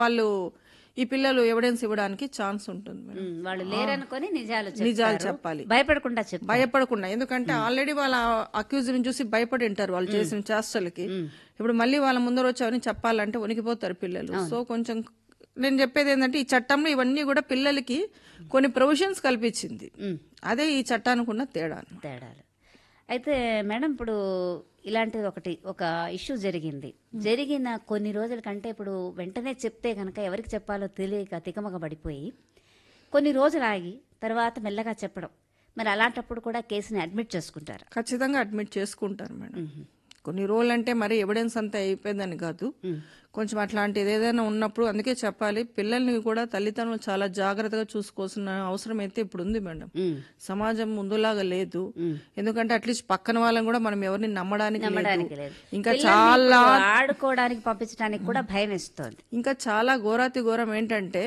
వాళ్ళు ఈ పిల్లలు ఎవిడెన్స్ ఇవ్వడానికి ఛాన్స్ ఉంటుంది మేడం ఉమ్, వాళ్ళు లేరనుకొని నిజాలు నిజాలు చెప్తారు. చెప్పాలి. భయపడకుండా చెప్తారు భయపడకుండా ఎందుకంటే ఆల్రెడీ వాళ్ళ అక్యూజ్ని చూసి భయపడి ఉంటారు వాళ్ళు చేసిన చేష్టలకి ఇప్పుడు మళ్ళీ వాళ్ళ ముందర వచ్చి అవన్నీ చెప్పాలంటే వణికిపోతారు పిల్లలు సో కొంచెం నేను చెప్పేది ఏంటంటే ఈ చట్టంలో ఇవన్నీ కూడా పిల్లలకి కొన్ని ప్రొవిజన్స్ కల్పించింది అదే ఈ చట్టానికి ఉన్న తేడా అన్నమాట. తేడాలు అయితే మేడం ఇప్పుడు ఇలాంటిది ఒకటి ఒక ఇష్యూ జరిగింది జరిగిన కొన్ని రోజుల కంటే ఇప్పుడు వెంటనే చెప్తే కనుక ఎవరికి చెప్పాలో తెలియక తికమక పడిపోయి కొన్ని రోజులు ఆగి తర్వాత మెల్లగా చెప్పడం మరి అలాంటప్పుడు కూడా కేసుని అడ్మిట్ చేసుకుంటారు ఖచ్చితంగా అడ్మిట్ చేసుకుంటారు మేడం కొన్ని రోజులు అంటే మరి ఎవిడెన్స్ అంతా అయిపోయిందని కాదు కొంచెం అట్లాంటిది ఏదైనా ఉన్నప్పుడు అందుకే చెప్పాలి పిల్లల్ని కూడా తల్లిదండ్రులు చాలా జాగ్రత్తగా చూసుకోవాల్సిన అవసరం అయితే ఇప్పుడు ఉంది మేడం సమాజం ముందులాగా లేదు ఎందుకంటే అట్లీస్ట్ పక్కన వాళ్ళని కూడా మనం ఎవరిని నమ్మడానికి నమ్మడానికి లేదు లేదు ఇంకా పిల్లల్ని చాలా ఇప్పుడు ఆడుకోవడానికి పంపించడానికి కూడా భయం ఇస్తోంది ఇంకా చాలా ఘోరాతి ఘోరం ఏంటంటే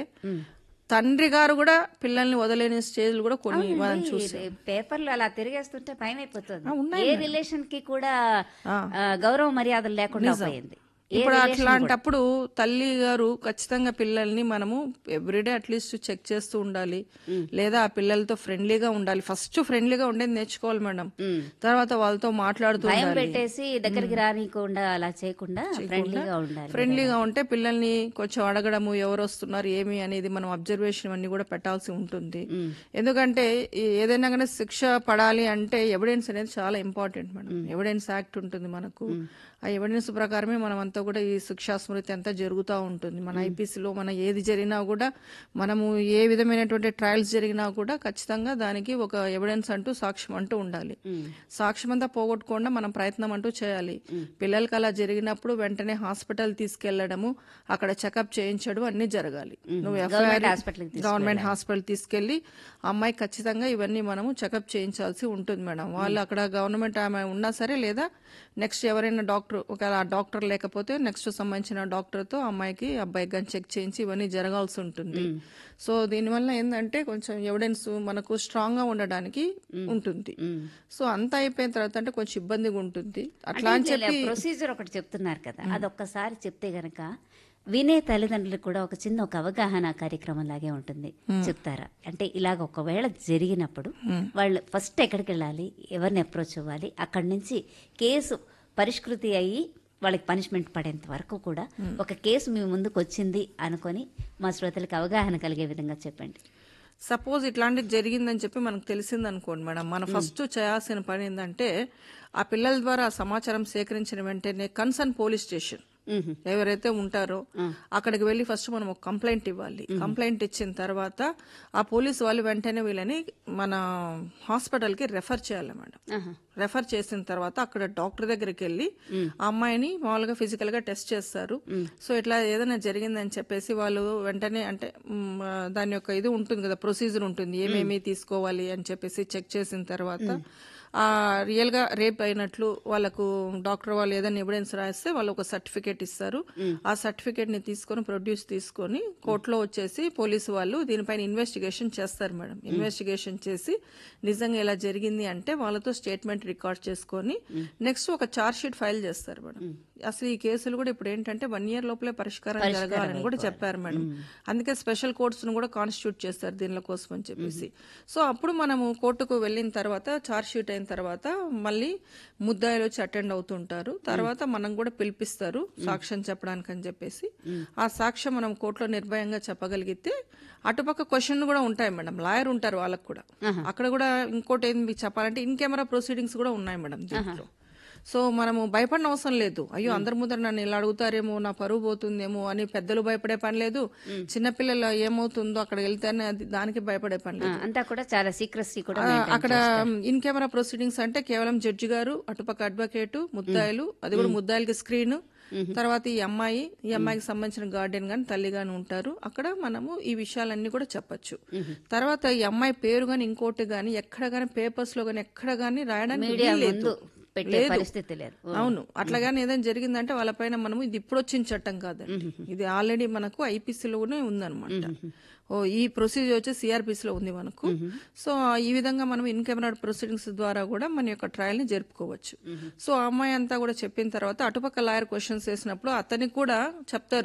తండ్రి గారు కూడా పిల్లల్ని వదలేని స్టేజ్లు కూడా కొన్ని మనం చూసాం ఈ పేపర్లు అలా తిరిగేస్తుంటే భయం అయిపోతుంది ఆ, ఉన్నాయి ఏ రిలేషన్ కి కూడా ఆ, గౌరవ మర్యాదలు లేకుండా పోయింది ఏ ఇప్పుడు relation అట్లాంటప్పుడు తల్లి గారు ఖచ్చితంగా పిల్లల్ని మనము ఎవ్రీడే అట్లీస్ట్ చెక్ చేస్తూ ఉండాలి లేదా ఆ పిల్లలతో ఫ్రెండ్లీగా ఉండాలి ఫస్ట్ ఫ్రెండ్లీగా ఉండేది నేర్చుకోవాలి మేడం తర్వాత వాళ్ళతో మాట్లాడుతూ భయం ఉండాలి పెట్టేసి దగ్గరికి రానికుండా అలా చేయకుండా ఫ్రెండ్లీగా ఉండాలి ఫ్రెండ్లీగా ఉంటే పిల్లల్ని కొంచెం అడగడము ఎవరు వస్తున్నారు ఏమి అనేది మనం అబ్జర్వేషన్ అన్ని కూడా పెట్టాల్సి ఉంటుంది ఎందుకంటే ఈ ఏదైనా కానీ శిక్ష పడాలి అంటే ఎవిడెన్స్ అనేది చాలా ఇంపార్టెంట్ మేడం ఎవిడెన్స్ యాక్ట్ ఉంటుంది మనకు ఆ ఎవిడెన్స్ ప్రకారమే మనం అంతా కూడా ఈ శిక్షా స్మృతి అంతా జరుగుతూ ఉంటుంది మన ఐపీసీలో మన ఏది జరిగినా కూడా మనము ఏ విధమైనటువంటి ట్రయల్స్ జరిగినా కూడా ఖచ్చితంగా దానికి ఒక ఎవిడెన్స్ అంటూ సాక్ష్యం అంటూ ఉండాలి సాక్ష్యం అంతా పోగొట్టకుండా మనం ప్రయత్నం అంటూ చేయాలి పిల్లలకి అలా జరిగినప్పుడు వెంటనే హాస్పిటల్ తీసుకెళ్లడము అక్కడ చెకప్ చేయించడం అన్ని జరగాలి నువ్వు ఎఫ్ఐఆర్ hospital కి గవర్నమెంట్ హాస్పిటల్ తీసుకెళ్లి అమ్మాయి ఖచ్చితంగా ఇవన్నీ మనము చెకప్ చేయించాల్సి ఉంటుంది మేడం వాళ్ళు అక్కడ గవర్నమెంట్ ఆమె ఉన్నా సరే లేదా నెక్స్ట్ ఎవరైనా డాక్టర్ ఒకవేళ ఆ డాక్టర్ లేకపోతే నెక్స్ట్ సంబంధించిన డాక్టర్తో అమ్మాయికి అబ్బాయికి కానీ చెక్ చేయించి ఇవన్నీ జరగాల్సి ఉంటుంది సో దీనివల్ల ఏంటంటే కొంచెం ఎవిడెన్స్ మనకు స్ట్రాంగ్ గా ఉండడానికి ఉంటుంది సో అంతా అయిపోయిన తర్వాత అంటే కొంచెం ఇబ్బందిగా ఉంటుంది అట్లా అని చెప్పి ప్రొసీజర్ ఒకటి చెప్తున్నారు కదా అదొక్కసారి చెప్తే గనక వినే తల్లిదండ్రులకు కూడా ఒక చిన్న ఒక అవగాహన కార్యక్రమం లాగే ఉంటుంది చెప్తారా అంటే ఇలాగ ఒకవేళ జరిగినప్పుడు వాళ్ళు ఫస్ట్ ఎక్కడికి వెళ్ళాలి ఎవరిని అప్రోచ్ అవ్వాలి అక్కడి నుంచి కేసు పరిష్కృతి అయ్యి వాళ్ళకి పనిష్మెంట్ పడేంత వరకు కూడా ఒక కేసు మీ ముందుకు వచ్చింది అనుకొని మా శ్రోతలకు అవగాహన కలిగే విధంగా చెప్పండి సపోజ్ ఇట్లాంటిది జరిగిందని చెప్పి మనకు తెలిసింది అనుకోండి మేడం మనం ఫస్ట్ చేయాల్సిన పని ఏంటంటే ఆ పిల్లల ద్వారా ఆ సమాచారం సేకరించిన వెంటనే కన్సర్న్ పోలీస్ స్టేషన్ ఎవరైతే ఉంటారో అక్కడికి వెళ్ళి ఫస్ట్ మనం ఒక కంప్లైంట్ ఇవ్వాలి కంప్లైంట్ ఇచ్చిన తర్వాత ఆ పోలీస్ వాళ్ళు వెంటనే వీళ్ళని మన హాస్పిటల్ కి రెఫర్ చేయాలి మేడం రెఫర్ చేసిన తర్వాత అక్కడ డాక్టర్ దగ్గరికి వెళ్ళి ఆ అమ్మాయిని మామూలుగా ఫిజికల్ గా టెస్ట్ చేస్తారు సో ఇట్లా ఏదైనా జరిగిందని చెప్పేసి వాళ్ళు వెంటనే అంటే మ్, ఆ, దాని యొక్క ఇది ఉంటుంది కదా ప్రొసీజర్ ఉంటుంది ఏమేమి తీసుకోవాలి అని చెప్పేసి చెక్ చేసిన తర్వాత ఆ రియల్ గా రేప్ అయినట్లు వాళ్ళకు డాక్టర్ వాళ్ళు ఏదైనా ఎవిడెన్స్ రాస్తే వాళ్ళు ఒక సర్టిఫికేట్ ఇస్తారు ఆ సర్టిఫికేట్ ని తీసుకొని ప్రొడ్యూస్ తీసుకొని కోర్టులో వచ్చేసి పోలీసు వాళ్ళు దీనిపైన ఇన్వెస్టిగేషన్ చేస్తారు మేడం ఇన్వెస్టిగేషన్ చేసి నిజంగా ఇలా జరిగింది అంటే వాళ్ళతో స్టేట్మెంట్ రికార్డ్ చేసుకొని నెక్స్ట్ ఒక చార్జ్ షీట్ ఫైల్ చేస్తారు మేడం అసలు ఈ కేసులు కూడా ఇప్పుడు ఏంటంటే వన్ ఇయర్ లోపలే పరిష్కారం జరగాలని కూడా చెప్పారు మేడం అందుకే స్పెషల్ కోర్ట్స్ ను కూడా కాన్స్టిట్యూట్ చేస్తారు దీనిల కోసం అని చెప్పేసి సో అప్పుడు మనము కోర్టుకు వెళ్ళిన తర్వాత చార్జ్ షీట్ అయిన తర్వాత మళ్ళీ ముద్దాయిలు వచ్చి అటెండ్ అవుతుంటారు తర్వాత మనం కూడా పిలిపిస్తారు సాక్ష్యం చెప్పడానికి అని చెప్పేసి ఆ సాక్ష్యం మనం కోర్టులో నిర్భయంగా చెప్పగలిగితే అటుపక్క క్వశ్చన్ కూడా ఉంటాయి మేడం లాయర్ ఉంటారు వాళ్ళకు కూడా అక్కడ కూడా ఇంకోటి ఏంది మీకు చెప్పాలంటే ఇన్ కెమెరా ప్రొసీడింగ్స్ కూడా ఉన్నాయి మేడం దీంట్లో సో మనము భయపడిన అవసరం లేదు అయ్యో అందరి ముందర నన్ను ఇలా అడుగుతారేమో నా పరువు పోతుందేమో అని పెద్దలు భయపడే పని లేదు చిన్నపిల్లలు ఏమవుతుందో అక్కడ వెళ్తేనే అది దానికి భయపడే పని లేదు ఆ, అంతా కూడా చాలా సీక్రసీ కూడా ఆ, maintain అక్కడ ఇన్ కెమెరా ప్రొసీడింగ్స్ అంటే కేవలం జడ్జి గారు అటుపక్క అడ్వకేట్ ముద్దాయిలు అది కూడా ముద్దాయిలకి స్క్రీన్ తర్వాత ఈ అమ్మాయి ఈ అమ్మాయికి సంబంధించిన గార్డెన్ గాని తల్లి గాని ఉంటారు అక్కడ మనము ఈ విషయాలన్నీ కూడా చెప్పొచ్చు తర్వాత ఈ అమ్మాయి పేరు గాని ఇంకోటి గాని ఎక్కడ గాని పేపర్స్ లో గాని ఎక్కడ గాని రాయడానికి మీడియా వీల్లేదు. ముందు పెట్టే లేదు. పరిస్థితి లేదు అవును అట్లాగానే ఏదైనా జరిగిందంటే వాళ్ళపైన మనము ఇది ఇప్పుడు వచ్చిన చట్టం కాదండి ఇది ఆల్రెడీ మనకు ఐపీసీలోనే ఉందన్నమాట ఓ ఈ ప్రొసీజర్ వచ్చి సిఆర్పిసి లో ఉంది మనకు సో ఈ విధంగా మనం ఇన్ కెమెరా ప్రొసీడింగ్స్ ద్వారా కూడా మన యొక్క ట్రయల్ ని జరుపుకోవచ్చు సో ఆ అమ్మాయి అంతా కూడా చెప్పిన తర్వాత అటుపక్క లాయర్ క్వశ్చన్స్ వేసినప్పుడు అతనికి కూడా చెప్తారు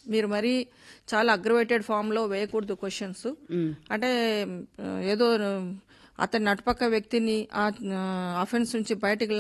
మీరు మరీ చాలా అగ్రవేటెడ్ ఫామ్ లో వేయకూడదు క్వశ్చన్స్ అంటే ఆ, ఏదో అతని అటుపక్క వ్యక్తిని ఆ అఫెన్స్ నుంచి బయటికి